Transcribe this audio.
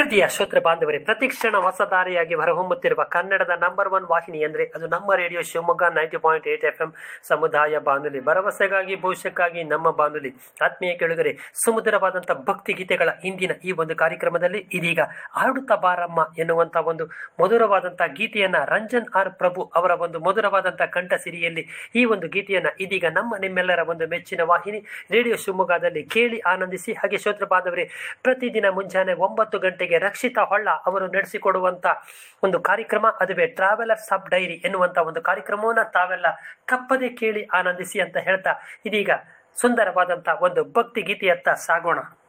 ಪ್ರೀತಿಯ ಶ್ರೋತೃ ಬಾಂಧವರೇ ಪ್ರತಿಕ್ಷಣ ಹೊಸ ದಾರಿಯಾಗಿ ಹೊರಹೊಮ್ಮುತ್ತಿರುವ ಕನ್ನಡದ ನಂಬರ್ ಒನ್ ವಾಹಿನಿ ಅಂದ್ರೆ ಅದು ನಮ್ಮ radio Shivamogga ninety point eight F M ಸಮುದಾಯ ಬಾನುಲಿ ಭರವಸೆಗಾಗಿ ಭವಿಷ್ಯಕ್ಕಾಗಿ ನಮ್ಮ ಬಾನುಲಿ ಆತ್ಮೀಯ ಕೆಳಗರೆ ಸುಮಧುರವಾದಂಥ ಭಕ್ತಿ ಗೀತೆಗಳ ಇಂದಿನ ಈ ಒಂದು ಕಾರ್ಯಕ್ರಮದಲ್ಲಿ ಇದೀಗ ಆಡುತ್ತಾ ಬಾರಮ್ಮ ಎನ್ನುವಂತ ಒಂದು ಮಧುರವಾದಂಥ ಗೀತೆಯನ್ನ ರಂಜನ್ ಆರ್ ಪ್ರಭು ಅವರ ಒಂದು ಮಧುರವಾದಂಥ ಕಂಠ ಸಿರಿಯಲ್ಲಿ ಈ ಒಂದು ಗೀತೆಯನ್ನ ಇದೀಗ ನಮ್ಮ ನಿಮ್ಮೆಲ್ಲರ ಒಂದು ಮೆಚ್ಚಿನ ವಾಹಿನಿ ರೇಡಿಯೋ ಶಿವಮೊಗ್ಗದಲ್ಲಿ ಕೇಳಿ ಆನಂದಿಸಿ ಹಾಗೆ ಶ್ರೋತೃ ಬಾಂಧವರೇ ಪ್ರತಿದಿನ ಮುಂಜಾನೆ ಒಂಬತ್ತು ಗಂಟೆಗೆ ರಕ್ಷಿತಾ ಹೊಳ್ಳ ಅವರು ನಡೆಸಿಕೊಡುವಂತ ಒಂದು ಕಾರ್ಯಕ್ರಮ ಅದುವೇ ಟ್ರಾವೆಲರ್ ಸಬ್ ಡೈರಿ ಎನ್ನುವಂತ ಒಂದು ಕಾರ್ಯಕ್ರಮವನ್ನ ತಾವೆಲ್ಲ ತಪ್ಪದೆ ಕೇಳಿ ಆನಂದಿಸಿ ಅಂತ ಹೇಳ್ತಾ ಇದೀಗ ಸುಂದರವಾದಂತ ಒಂದು ಭಕ್ತಿ ಗೀತೆಯತ್ತ ಸಾಗೋಣ